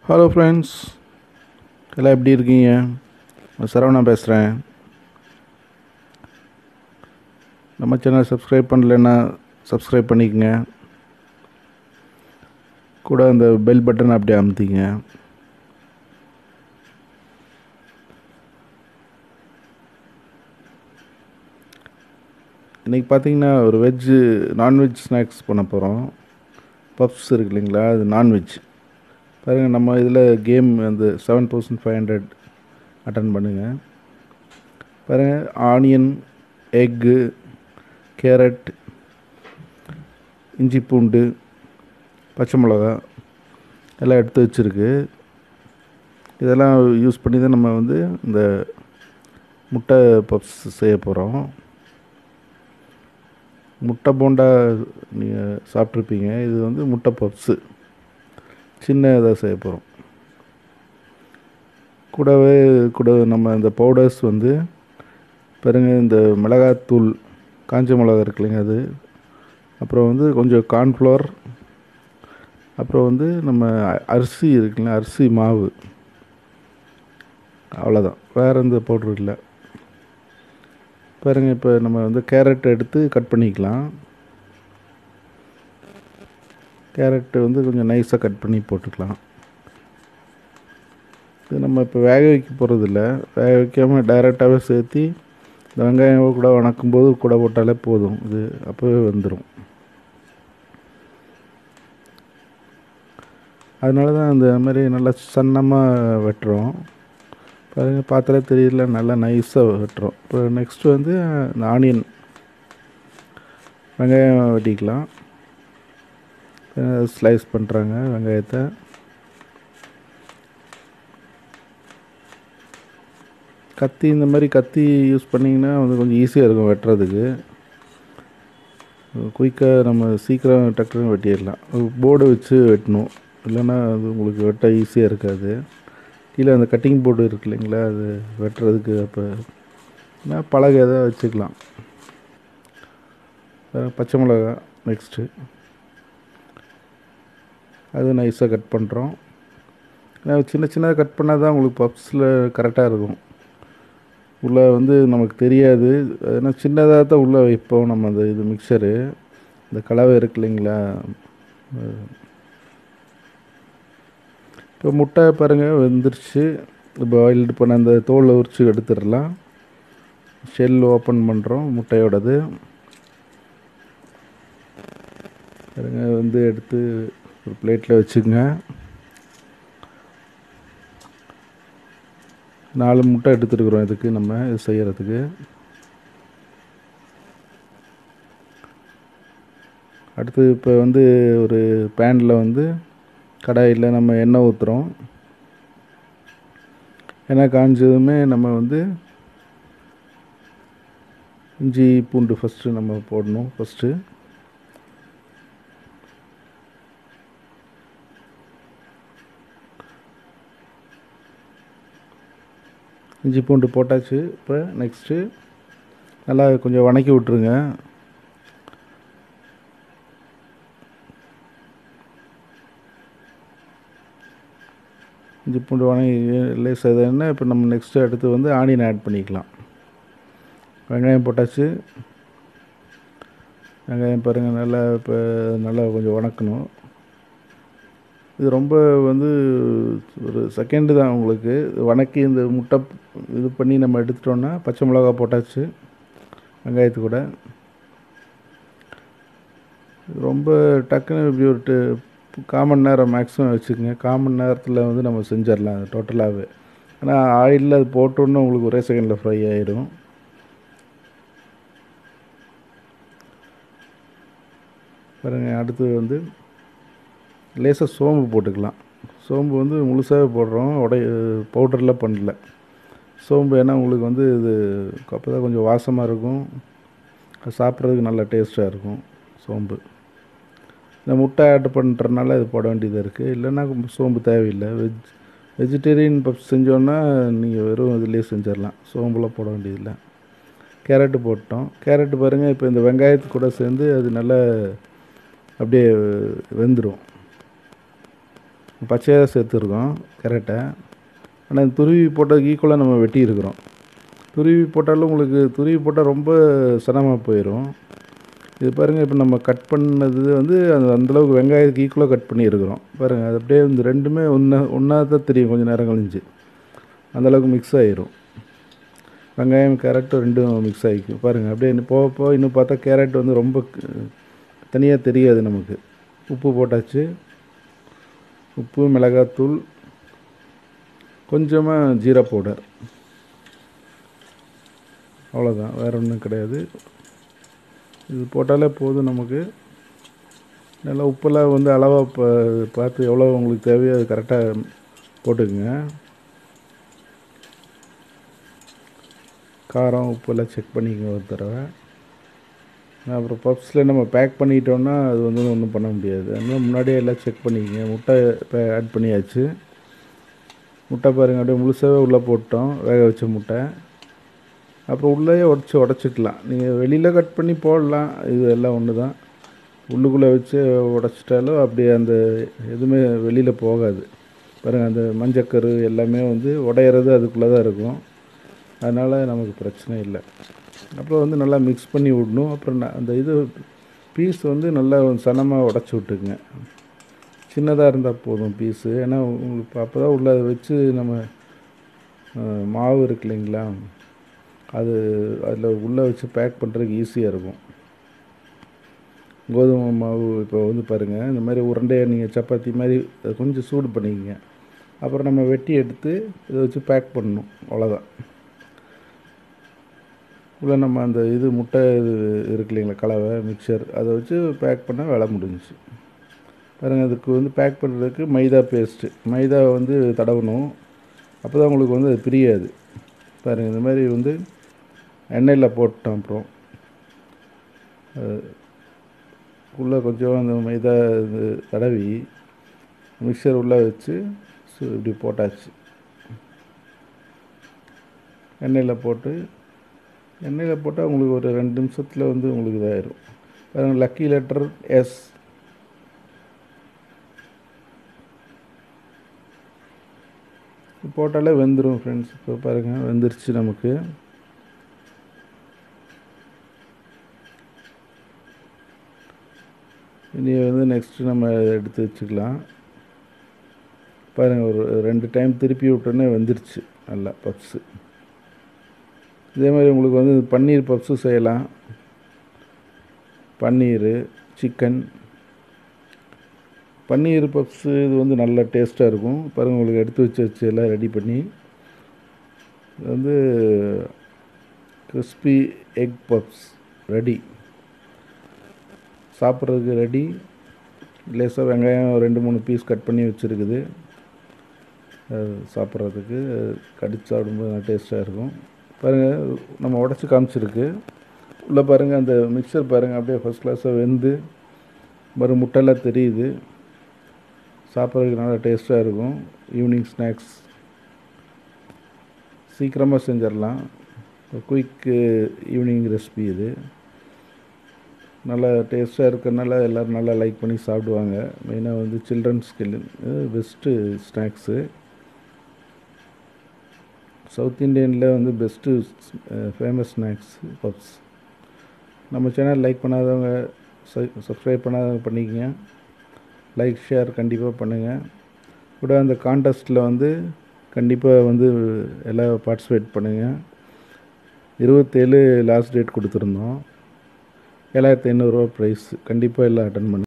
hello friends எல்லாம் எப்படி இருக்கீங்க நான் சரவணா பேசுகிறேன் நம்ம சேனல் சப்ஸ்கிரைப் பண்ணலைன்னா சப்ஸ்கிரைப் பண்ணிக்கங்க கூட அந்த பெல் பட்டன் அப்படியே அமுத்திங்க இன்றைக்கி பார்த்தீங்கன்னா ஒரு வெஜ்ஜு நான்வெஜ் ஸ்நாக்ஸ் பண்ண போகிறோம் பப்ஸ் இருக்கு இல்லைங்களா அது நான்வெஜ் பாருங்கள் நம்ம இதில் கேம் அந்த செவன் தௌசண்ட் ஃபைவ் ஹண்ட்ரட் அட்டன் பண்ணுங்கள் பாருங்கள் ஆனியன் எக்கு கேரட் இஞ்சி பூண்டு பச்சை மிளகா எல்லாம் எடுத்து வச்சுருக்கு இதெல்லாம் யூஸ் பண்ணி தான் நம்ம வந்து இந்த முட்டை பப்ஸ் செய்ய போகிறோம் முட்டை போண்டா நீங்கள் சாப்பிட்ருப்பீங்க இது வந்து முட்டை பப்ஸு சின்ன இதாக செய்ய போகிறோம் கூடவே கூட நம்ம இந்த பவுடர்ஸ் வந்து பாருங்க இந்த மிளகாத்தூள் காஞ்ச மிளகா இருக்கு இல்லைங்க அது அப்புறம் வந்து கொஞ்சம் கார்ன்ஃப்ளவர் அப்புறம் வந்து நம்ம அரிசி இருக்குல்ல அரிசி மாவு அவ்வளோதான் வேறு எந்த பவுட்ரு இல்லை பாருங்கள் இப்போ நம்ம வந்து கேரட் எடுத்து கட் பண்ணிக்கலாம் கேரட்டு வந்து கொஞ்சம் நைஸாக கட் பண்ணி போட்டுக்கலாம் இது நம்ம இப்போ வேக வைக்க போகிறதில்ல வேக வைக்காமல் டைரெக்டாகவே சேர்த்து இந்த வெங்காயம் கூட வணக்கும்போது கூட போட்டாலே போதும் இது அப்போவே வந்துடும் அதனால தான் இந்த மாதிரி நல்லா சன்னமாக வெட்டுறோம் பாருங்கள் பார்த்தாலே தெரியல நல்லா நைஸாக வெட்டுறோம் இப்போ நெக்ஸ்ட்டு வந்து இந்த ஆனியன் வெங்காயம் வெட்டிக்கலாம் ஸ்லைஸ் பண்ணுறாங்க வெங்காயத்தை கத்தி இந்த மாதிரி கத்தி யூஸ் பண்ணிங்கன்னா வந்து கொஞ்சம் ஈஸியாக இருக்கும் வெட்டுறதுக்கு குயிக்காக நம்ம சீக்கிரம் டக்குன்னு வெட்டிடலாம் போர்டை வச்சு வெட்டணும் இல்லைன்னா அது உங்களுக்கு வெட்ட ஈஸியாக இருக்காது கீழே அந்த கட்டிங் போர்டு இருக்கு இல்லைங்களா அது வெட்டுறதுக்கு அப்போ நான் பலகை எதாவது வச்சுக்கலாம் பச்சை மிளகா நெக்ஸ்ட்டு அது நைஸாக கட் பண்ணுறோம் ஏன்னா சின்ன சின்னதாக கட் பண்ணால் தான் உங்களுக்கு பப்ஸில் கரெக்டாக இருக்கும் உள்ளே வந்து நமக்கு தெரியாது ஏன்னா சின்னதாக தான் உள்ளே வைப்போம் நம்ம அந்த இது மிக்சரு இந்த கலவை இருக்கு இல்லைங்களா இப்போ முட்டை பாருங்கள் வெந்துருச்சு பாயில்டு பண்ண அந்த தோலை உரிச்சு எடுத்துடலாம் ஷெல் ஓப்பன் பண்ணுறோம் முட்டையோடது பாருங்க வந்து எடுத்து ஒரு பிளேட்டில் வச்சுங்க நாலு முட்டை எடுத்துருக்குறோம் இதுக்கு நம்ம இது செய்கிறதுக்கு அடுத்து இப்போ வந்து ஒரு பேனில் வந்து கடாயில் நம்ம எண்ணெய் ஊற்றுறோம் எண்ணெய் காஞ்சதுமே நம்ம வந்து இஞ்சி பூண்டு ஃபஸ்ட்டு நம்ம போடணும் ஃபஸ்ட்டு இஞ்சி பூண்டு போட்டாச்சு இப்போ நெக்ஸ்ட்டு நல்லா கொஞ்சம் வணக்கி விட்ருங்க இஞ்சி பூண்டு வணங்கி லேஸ் என்ன இப்போ நம்ம நெக்ஸ்ட்டு அடுத்து வந்து ஆனியன் ஆட் பண்ணிக்கலாம் வெங்காயம் போட்டாச்சு வெங்காயம் பாருங்கள் நல்லா இப்போ நல்லா கொஞ்சம் வணக்கணும் இது ரொம்ப வந்து ஒரு செகண்டு தான் உங்களுக்கு வணக்கி இந்த முட்டை இது பண்ணி நம்ம எடுத்துட்டோன்னா பச்சை மிளகா போட்டாச்சு வெங்காயத்து கூட ரொம்ப டக்குன்னு இப்படி ஒரு காமன் நேரம் மேக்ஸிமம் வச்சுக்கோங்க காமன் நேரத்தில் வந்து நம்ம செஞ்சிடலாம் டோட்டலாகவே ஆனால் ஆயிலில் அது போட்டோன்னு உங்களுக்கு ஒரே செகண்டில் ஃப்ரை ஆகிடும் பாருங்கள் அடுத்து வந்து லேசாக சோம்பு போட்டுக்கலாம் சோம்பு வந்து முழுசாகவே போடுறோம் உடை பவுடரில் பண்ணல சோம்பு ஏன்னா உங்களுக்கு வந்து இது அப்போ தான் கொஞ்சம் வாசமாக இருக்கும் சாப்பிட்றதுக்கு நல்ல டேஸ்ட்டாக இருக்கும் சோம்பு இந்த முட்டை ஆட் பண்ணுறதுனால இது போட வேண்டியதாக இருக்குது இல்லைன்னா சோம்பு தேவையில்லை வெஜ் வெஜிடேரியன் பப்ஸ் செஞ்சோன்னா நீங்கள் வெறும் இதுலேயே செஞ்சிடலாம் சோம்புலாம் போட வேண்டியதில்லை கேரட்டு போட்டோம் கேரட்டு பாருங்கள் இப்போ இந்த வெங்காயத்து கூட சேர்ந்து அது நல்லா அப்படியே வெந்துடும் பச்சையாக தான் சேர்த்துருக்கோம் கேரட்டை ஆனால் துருவி போட்டதுக்கு ஈக்குவலாக நம்ம வெட்டி இருக்கிறோம் துருவி போட்டாலும் உங்களுக்கு துருவி போட்டால் ரொம்ப சனமாக போயிடும் இது பாருங்கள் இப்போ நம்ம கட் பண்ணது வந்து அந்த அந்தளவுக்கு வெங்காயத்துக்கு ஈக்குவலாக கட் பண்ணியிருக்கிறோம் பாருங்கள் அது அப்படியே இந்த ரெண்டுமே ஒன்றா ஒன்றா தான் தெரியும் கொஞ்சம் நேரம் கழிஞ்சு அந்தளவுக்கு மிக்ஸ் ஆகிரும் வெங்காயம் கேரட்டும் ரெண்டும் மிக்ஸ் ஆகிக்கும் பாருங்கள் அப்படியே இன்னும் போக போக இன்னும் பார்த்தா கேரட் வந்து ரொம்ப தனியாக தெரியாது நமக்கு உப்பு போட்டாச்சு உப்பு மிளகாத்தூள் கொஞ்சமாக ஜீரா பவுடர் அவ்வளோதான் வேறு ஒன்றும் கிடையாது இது போட்டாலே போதும் நமக்கு நல்லா உப்பெல்லாம் வந்து அளவாக பா பார்த்து எவ்வளோ உங்களுக்கு தேவையோ அது கரெக்டாக போட்டுக்குங்க காரம் உப்பெல்லாம் செக் பண்ணிக்கங்க ஒரு தடவை அப்புறம் பப்ஸில் நம்ம பேக் பண்ணிட்டோம்னா அது வந்து ஒன்றும் பண்ண முடியாது அதனால் முன்னாடியே எல்லாம் செக் பண்ணிக்கங்க முட்டை இப்போ ஆட் பண்ணியாச்சு முட்டை பாருங்கள் அப்படியே முழுசாகவே உள்ளே போட்டோம் வேக வச்ச முட்டை அப்புறம் உள்ளேயே உடச்சி உடச்சிக்கலாம் நீங்கள் வெளியில் கட் பண்ணி போடலாம் இது எல்லாம் ஒன்று தான் உள்ளுக்குள்ளே வச்சு உடச்சிட்டாலும் அப்படியே அந்த எதுவுமே வெளியில் போகாது பாருங்கள் அந்த மஞ்சக்கரு எல்லாமே வந்து உடையிறது அதுக்குள்ளே தான் இருக்கும் அதனால் நமக்கு பிரச்சனை இல்லை அப்புறம் வந்து நல்லா மிக்ஸ் பண்ணி விடணும் அப்புறம் அந்த இது பீஸ் வந்து நல்லா சனமாக உடச்சி விட்டுக்குங்க சின்னதாக இருந்தால் போதும் பீஸு ஏன்னா உங்களுக்கு அப்போ தான் உள்ள வச்சு நம்ம மாவு இருக்கு இல்லைங்களா அது அதில் உள்ளே வச்சு பேக் பண்ணுறதுக்கு ஈஸியாக இருக்கும் கோதுமை மாவு இப்போ வந்து பாருங்கள் இந்த மாதிரி உருண்டையை நீங்கள் சப்பாத்தி மாதிரி அதை கொஞ்சம் சூடு பண்ணிக்கங்க அப்புறம் நம்ம வெட்டி எடுத்து இதை வச்சு பேக் பண்ணணும் அவ்வளோதான் உள்ளே நம்ம அந்த இது முட்டை இது இருக்கு இல்லைங்களா கலவை மிக்சர் அதை வச்சு பேக் பண்ணால் வேலை முடிஞ்சிச்சு பாருங்கள் அதுக்கு வந்து பேக் பண்ணுறதுக்கு மைதா பேஸ்ட்டு மைதா வந்து தடவணும் அப்போ தான் உங்களுக்கு வந்து அது பிரியாது பாருங்கள் இந்த மாதிரி வந்து எண்ணெயில் போட்டோம் அப்புறம் உள்ளே கொஞ்சம் அந்த மைதா இது தடவி மிக்சர் உள்ளே வச்சு இப்படி போட்டாச்சு எண்ணெயில் போட்டு எண்ணெயில் போட்டால் உங்களுக்கு ஒரு ரெண்டு நிமிஷத்தில் வந்து உங்களுக்கு இதாயிரும் பாருங்கள் லக்கி லெட்டர் எஸ் போட்டாலே வெந்துடும் ஃப்ரெண்ட்ஸ் இப்போ பாருங்கள் வெந்துருச்சு நமக்கு இனி வந்து நெக்ஸ்ட்டு நம்ம எடுத்து வச்சுக்கலாம் பாருங்கள் ஒரு ரெண்டு டைம் திருப்பி விட்டோன்னே வெந்துருச்சு நல்லா பப்ஸு இதே மாதிரி உங்களுக்கு வந்து பன்னீர் பப்ஸும் செய்யலாம் பன்னீர் சிக்கன் பன்னீர் பப்ஸு இது வந்து நல்ல டேஸ்ட்டாக இருக்கும் பாருங்கள் உங்களுக்கு எடுத்து வச்சு வச்சு எல்லாம் ரெடி பண்ணி இது வந்து கிறிஸ்பி எக் பப்ஸ் ரெடி சாப்பிட்றதுக்கு ரெடி லேசாக வெங்காயம் ரெண்டு மூணு பீஸ் கட் பண்ணி வச்சுருக்குது சாப்பிட்றதுக்கு கடிச்சு சாப்பிடும்போது நல்லா டேஸ்ட்டாக இருக்கும் பாருங்கள் நம்ம உடச்சி காமிச்சிருக்கு உள்ளே பாருங்கள் அந்த மிக்சர் பாருங்கள் அப்படியே ஃபஸ்ட் கிளாஸாக வெந்து மறு முட்டைலாம் தெரியுது சாப்பிட்றதுக்கு நல்லா டேஸ்ட்டாக இருக்கும் ஈவினிங் ஸ்நாக்ஸ் சீக்கிரமாக செஞ்சிடலாம் குயிக்கு ஈவினிங் ரெசிபி இது நல்லா டேஸ்ட்டாக இருக்கிறனால எல்லோரும் நல்லா லைக் பண்ணி சாப்பிடுவாங்க மெயினாக வந்து சில்ட்ரன்ஸ்க்கு பெஸ்ட்டு ஸ்நாக்ஸு சவுத் இண்டியனில் வந்து பெஸ்ட்டு ஃபேமஸ் ஸ்நாக்ஸ் பப்ஸ் நம்ம சேனல் லைக் பண்ணாதவங்க சப்ஸ்கிரைப் பண்ணாதவங்க பண்ணிக்கங்க லைக் ஷேர் கண்டிப்பாக பண்ணுங்கள் கூட அந்த கான்டெஸ்ட்டில் வந்து கண்டிப்பாக வந்து எல்லாம் பார்ட்டிசிபேட் பண்ணுங்கள் இருபத்தேழு லாஸ்ட் டேட் கொடுத்துருந்தோம் ஏழாயிரத்தி ஐநூறுரூவா ப்ரைஸ் கண்டிப்பாக எல்லாம் அட்டன் பண்ணு